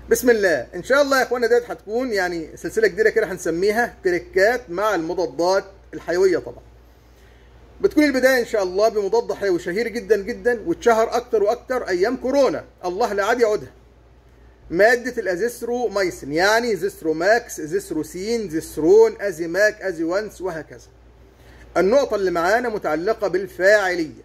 بسم الله ان شاء الله يا اخوانا ديت هتكون يعني سلسله جديده كده هنسميها تريكات مع المضادات الحيويه طبعا بتكون البدايه ان شاء الله بمضاد حيوي شهير جدا جدا واتشهر اكتر واكتر ايام كورونا الله لا عاد يعودها مادة الازيثروميسين يعني زيثروماكس زيثروسين زيثرون ازيماك ازيوانس وهكذا النقطة اللي معانا متعلقة بالفاعلية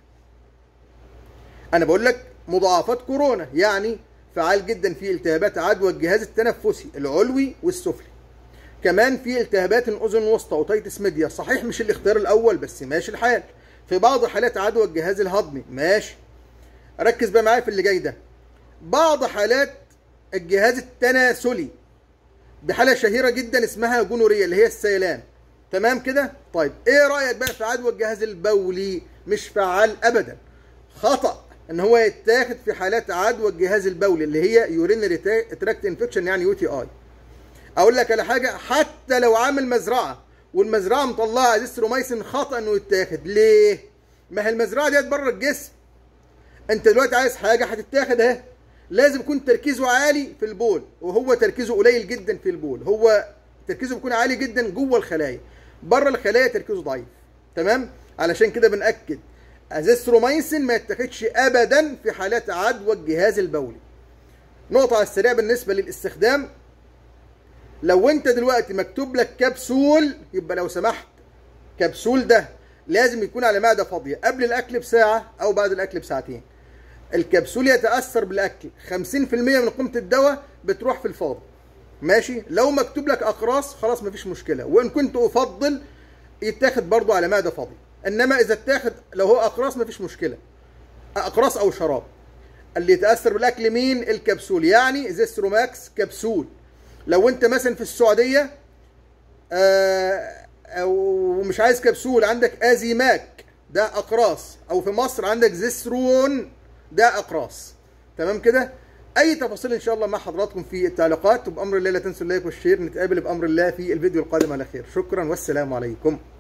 انا بقول لك مضاعفات كورونا يعني فعال جدا في التهابات عدوى الجهاز التنفسي العلوي والسفلي كمان في التهابات الاذن الوسطى اوتيتس ميديا صحيح مش الاختيار الاول بس ماشي الحال في بعض حالات عدوى الجهاز الهضمي ماشي ركز بقى معايا في اللي جاي ده بعض حالات الجهاز التناسلي بحالة شهيرة جدا اسمها جونوريا اللي هي السيلان تمام كده طيب ايه رأيك بقى في عدوى الجهاز البولي مش فعال ابدا خطأ ان هو يتاخد في حالات عدوى الجهاز البولي اللي هي يورينري تراكت انفكشن يعني يو تي اي اقول لك على حاجه حتى لو عامل مزرعه والمزرعه مطلعه ازيثروميسين خطا انه يتاخد ليه ما هي المزرعه ديت بره الجسم انت دلوقتي عايز حاجه هتتاخد اهي لازم يكون تركيزه عالي في البول وهو تركيزه قليل جدا في البول هو تركيزه بيكون عالي جدا جوه الخلايا بره الخلايا تركيزه ضعيف تمام علشان كده بنأكد ازيثروميسين ما يتاخدش ابدا في حالات عدوى الجهاز البولي نقطة على السريع بالنسبة للاستخدام لو انت دلوقتي مكتوب لك كبسول يبقى لو سمحت كبسول ده لازم يكون على معدة فاضية قبل الأكل بساعة أو بعد الأكل بساعتين الكبسول يتأثر بالأكل 50% من قيمة الدواء بتروح في الفاضي ماشي لو مكتوب لك أقراص خلاص مفيش مشكلة وإن كنت أفضل يتاخد برضو على معدة فاضية إنما إذا اتاخد لو هو أقراص مفيش مشكلة أقراص أو شراب اللي يتأثر بالأكل مين الكبسول يعني زيستروماكس كبسول لو انت مثلا في السعوديه آه ومش عايز كبسول عندك ازيماك ده اقراص او في مصر عندك زيسترون ده اقراص تمام كده اي تفاصيل ان شاء الله مع حضراتكم في التعليقات وبامر الله لا تنسوا اللايك والشير نتقابل بامر الله في الفيديو القادم على خير شكرا والسلام عليكم